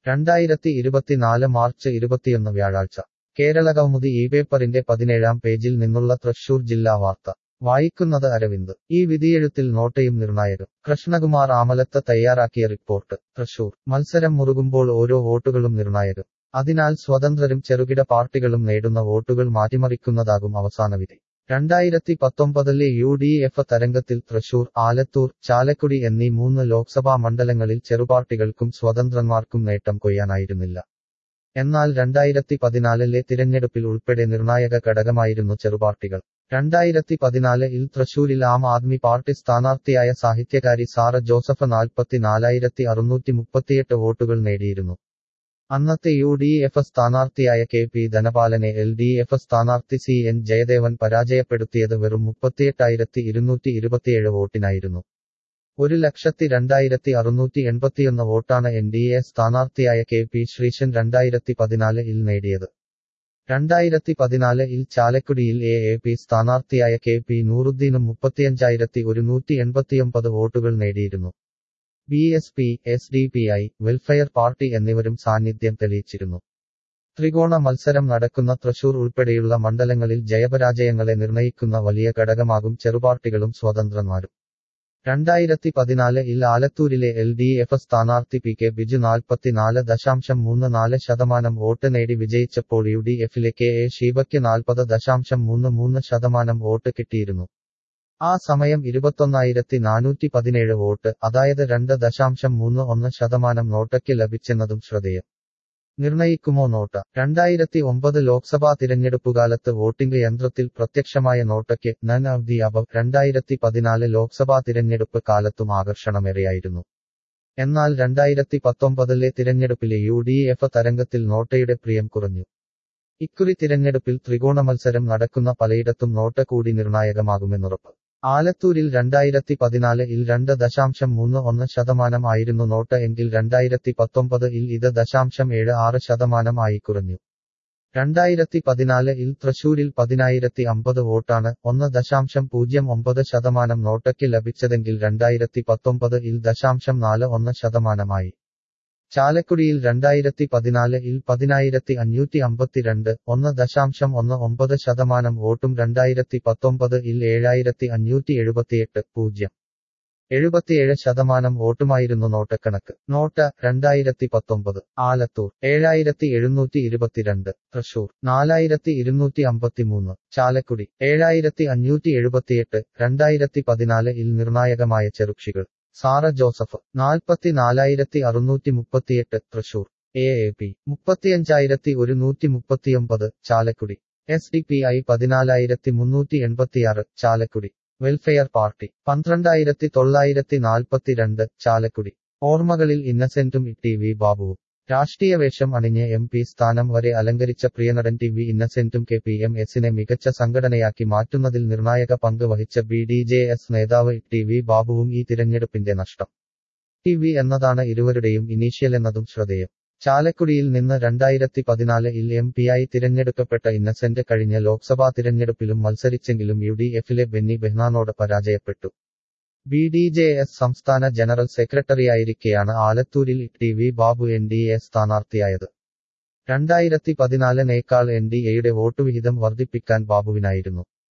രണ്ടായിരത്തി ഇരുപത്തിനാല് മാർച്ച് ഇരുപത്തിയൊന്ന് വ്യാഴാഴ്ച കേരളകൗമുദി ഈ പേപ്പറിന്റെ പതിനേഴാം പേജിൽ നിന്നുള്ള തൃശൂർ ജില്ലാ വാർത്ത വായിക്കുന്നത് അരവിന്ദ് ഈ വിധിയെഴുത്തിൽ നോട്ടയും നിർണായകം കൃഷ്ണകുമാർ ആമലത്ത് തയ്യാറാക്കിയ റിപ്പോർട്ട് തൃശൂർ മത്സരം മുറുകുമ്പോൾ ഓരോ വോട്ടുകളും നിർണായകം അതിനാൽ സ്വതന്ത്രരും ചെറുകിട പാർട്ടികളും നേടുന്ന വോട്ടുകൾ മാറ്റിമറിക്കുന്നതാകും അവസാന വിധി രണ്ടായിരത്തി പത്തൊമ്പതിലെ യു ഡി എഫ് തരംഗത്തിൽ തൃശൂർ ആലത്തൂർ ചാലക്കുടി എന്നീ മൂന്ന് ലോക്സഭാ മണ്ഡലങ്ങളിൽ ചെറുപാർട്ടികൾക്കും സ്വതന്ത്രന്മാർക്കും നേട്ടം കൊയ്യാനായിരുന്നില്ല എന്നാൽ രണ്ടായിരത്തി പതിനാലിലെ തിരഞ്ഞെടുപ്പിൽ ഉൾപ്പെടെ നിർണായക ഘടകമായിരുന്നു ചെറുപാർട്ടികൾ രണ്ടായിരത്തി പതിനാലിൽ തൃശൂരിൽ ആം ആദ്മി പാർട്ടി സ്ഥാനാർത്ഥിയായ സാഹിത്യകാരി സാറ ജോസഫ് നാൽപ്പത്തിനാലായിരത്തി അറുന്നൂറ്റി മുപ്പത്തിയെട്ട് വോട്ടുകൾ നേടിയിരുന്നു അന്നത്തെ യു ഡി എഫ് സ്ഥാനാർത്ഥിയായ കെ പി ധനപാലനെ എൽ ഡി എഫ് സ്ഥാനാർത്ഥി സി എൻ ജയദേവൻ പരാജയപ്പെടുത്തിയത് വെറും മുപ്പത്തിയെട്ടായിരത്തി ഇരുന്നൂറ്റി ഇരുപത്തിയേഴ് വോട്ടിനായിരുന്നു ഒരു ലക്ഷത്തി രണ്ടായിരത്തി അറുന്നൂറ്റി എൺപത്തിയൊന്ന് വോട്ടാണ് എൻ ഡി എ സ്ഥാനാർത്ഥിയായ കെ പി ശ്രീശൻ രണ്ടായിരത്തി പതിനാല് ഇൽ നേടിയത് രണ്ടായിരത്തി പതിനാല് ഇൽ ചാലക്കുടിയിൽ എ എ പി സ്ഥാനാർത്ഥിയായ കെ പി നൂറുദ്ദീനും മുപ്പത്തിയഞ്ചായിരത്തി ഒരുന്നൂറ്റി എൺപത്തിയൊമ്പത് വോട്ടുകൾ നേടിയിരുന്നു B S P S D P I welfare party എന്നിവരും സാന്നിധ്യം തെളിയിച്ചിരുന്നു ത്രികോണ മത്സരം നടക്കുന്ന തൃശൂർ ഉൾപ്പെടെയുള്ള മണ്ഡലങ്ങളിൽ ജയപരാജയങ്ങളെ നിർണയിക്കുന്ന വലിയ ഘടകമാകും ചെറുപാർട്ടികളും സ്വതന്ത്രന്മാരും രണ്ടായിരത്തി പതിനാല് ഇൽ ആലത്തൂരിലെ എൽ ഡി എഫ് സ്ഥാനാർത്ഥി പി കെ ബിജു നാൽപ്പത്തിനാല് ദശാംശം മൂന്ന് നാല് ശതമാനം വോട്ട് നേടി വിജയിച്ചപ്പോൾ യു ഡി എഫിലെ കെ എ ഷീബയ്ക്ക് നാൽപ്പത് ദശാംശം മൂന്ന് മൂന്ന് ശതമാനം വോട്ട് കിട്ടിയിരുന്നു ആ സമയം ഇരുപത്തൊന്നായിരത്തി നാനൂറ്റി പതിനേഴ് വോട്ട് അതായത് രണ്ട് ദശാംശം മൂന്ന് ഒന്ന് ശതമാനം നോട്ടയ്ക്ക് ലഭിച്ചെന്നതും ശ്രദ്ധേയം നിർണയിക്കുമോ നോട്ട രണ്ടായിരത്തി ഒമ്പത് ലോക്സഭാ തിരഞ്ഞെടുപ്പുകാലത്ത് വോട്ടിംഗ് യന്ത്രത്തിൽ പ്രത്യക്ഷമായ നോട്ടയ്ക്ക് നൻ ഓഫ് ദി അബവ് രണ്ടായിരത്തി പതിനാല് ലോക്സഭാ തിരഞ്ഞെടുപ്പ് കാലത്തും ആകർഷണമേറെയായിരുന്നു എന്നാൽ രണ്ടായിരത്തി പത്തൊമ്പതിലെ തിരഞ്ഞെടുപ്പിലെ യു ഡി എഫ് തരംഗത്തിൽ നോട്ടയുടെ പ്രിയം കുറഞ്ഞു ഇക്കുറി തിരഞ്ഞെടുപ്പിൽ ത്രികോണ മത്സരം നടക്കുന്ന പലയിടത്തും നോട്ട കൂടി നിർണായകമാകുമെന്നുറപ്പ് ആലത്തൂരിൽ രണ്ടായിരത്തി പതിനാല് ഇൽ രണ്ട് ദശാംശം മൂന്ന് ഒന്ന് ശതമാനം ആയിരുന്നു നോട്ട് എങ്കിൽ രണ്ടായിരത്തി പത്തൊമ്പത് ഇൽ ഇത് ദശാംശം ഏഴ് ആറ് ശതമാനം ആയി കുറഞ്ഞു രണ്ടായിരത്തി പതിനാല് ഇൽ തൃശൂരിൽ പതിനായിരത്തി അമ്പത് വോട്ടാണ് ഒന്ന് ദശാംശം പൂജ്യം ഒമ്പത് ശതമാനം നോട്ടയ്ക്ക് ലഭിച്ചതെങ്കിൽ രണ്ടായിരത്തി പത്തൊമ്പത് ഇൽ ദശാംശം നാല് ഒന്ന് ശതമാനമായി ചാലക്കുടിയിൽ രണ്ടായിരത്തി പതിനാല് ഇൽ പതിനായിരത്തി അഞ്ഞൂറ്റി അമ്പത്തിരണ്ട് ഒന്ന് ദശാംശം ഒന്ന് ഒമ്പത് ശതമാനം വോട്ടും രണ്ടായിരത്തി പത്തൊമ്പത് ഇൽ ഏഴായിരത്തി അഞ്ഞൂറ്റി എഴുപത്തിയെട്ട് പൂജ്യം എഴുപത്തിയേഴ് ശതമാനം വോട്ടുമായിരുന്നു നോട്ടക്കണക്ക് നോട്ട രണ്ടായിരത്തി പത്തൊമ്പത് ആലത്തൂർ ഏഴായിരത്തി എഴുന്നൂറ്റി ഇരുപത്തിരണ്ട് തൃശൂർ നാലായിരത്തി ഇരുന്നൂറ്റി അമ്പത്തിമൂന്ന് ചാലക്കുടി ഏഴായിരത്തി അഞ്ഞൂറ്റി എഴുപത്തിയെട്ട് രണ്ടായിരത്തി പതിനാല് ഇൽ നിർണായകമായ ചെറുക്ഷികൾ സാറ ജോസഫ് നാൽപ്പത്തിനാലായിരത്തി അറുന്നൂറ്റി മുപ്പത്തിയെട്ട് തൃശൂർ എ എ പി മുപ്പത്തിയഞ്ചായിരത്തി ഒരുന്നൂറ്റി മുപ്പത്തിയൊമ്പത് Chalakudy S D P I പതിനാലായിരത്തി മുന്നൂറ്റി എൺപത്തിയാറ് ചാലക്കുടി വെൽഫെയർ പാർട്ടി പന്ത്രണ്ടായിരത്തി തൊള്ളായിരത്തി നാൽപ്പത്തിരണ്ട് ചാലക്കുടി ഓർമ്മകളിൽ ഇന്നസെന്റും ടി വി ബാബുവും രാഷ്ട്രീയ വേഷം അണിഞ്ഞ് എം പി സ്ഥാനം വരെ അലങ്കരിച്ച പ്രിയനടൻ ടി വി ഇന്നസെന്റും കെ പി എം എസിനെ മികച്ച സംഘടനയാക്കി മാറ്റുന്നതിൽ നിർണായക പങ്ക് വഹിച്ച ബി ഡി ജെ എസ് നേതാവ് ടി വി ബാബുവും ഈ തിരഞ്ഞെടുപ്പിന്റെ നഷ്ടം ടി വി എന്നതാണ് ഇരുവരുടെയും ഇനീഷ്യൽ എന്നതും ശ്രദ്ധേയം ചാലക്കുടിയിൽ നിന്ന് രണ്ടായിരത്തി പതിനാലിൽ എം പിയായി തിരഞ്ഞെടുക്കപ്പെട്ട ഇന്നസെന്റ് കഴിഞ്ഞ ലോക്സഭാ തിരഞ്ഞെടുപ്പിലും മത്സരിച്ചെങ്കിലും യു ഡി എഫിലെ ബെന്നി ബെഹ്നാനോട് പരാജയപ്പെട്ടു ബി ഡി ജെ എസ് സംസ്ഥാന ജനറൽ സെക്രട്ടറിയായിരിക്കെയാണ് ആലത്തൂരിൽ T V Babu N D A സ്ഥാനാർത്ഥിയായത് രണ്ടായിരത്തി പതിനാലിനേക്കാൾ എൻ ഡി എയുടെ വോട്ടുവിഹിതം വർദ്ധിപ്പിക്കാൻ ബാബുവിനായിരുന്നു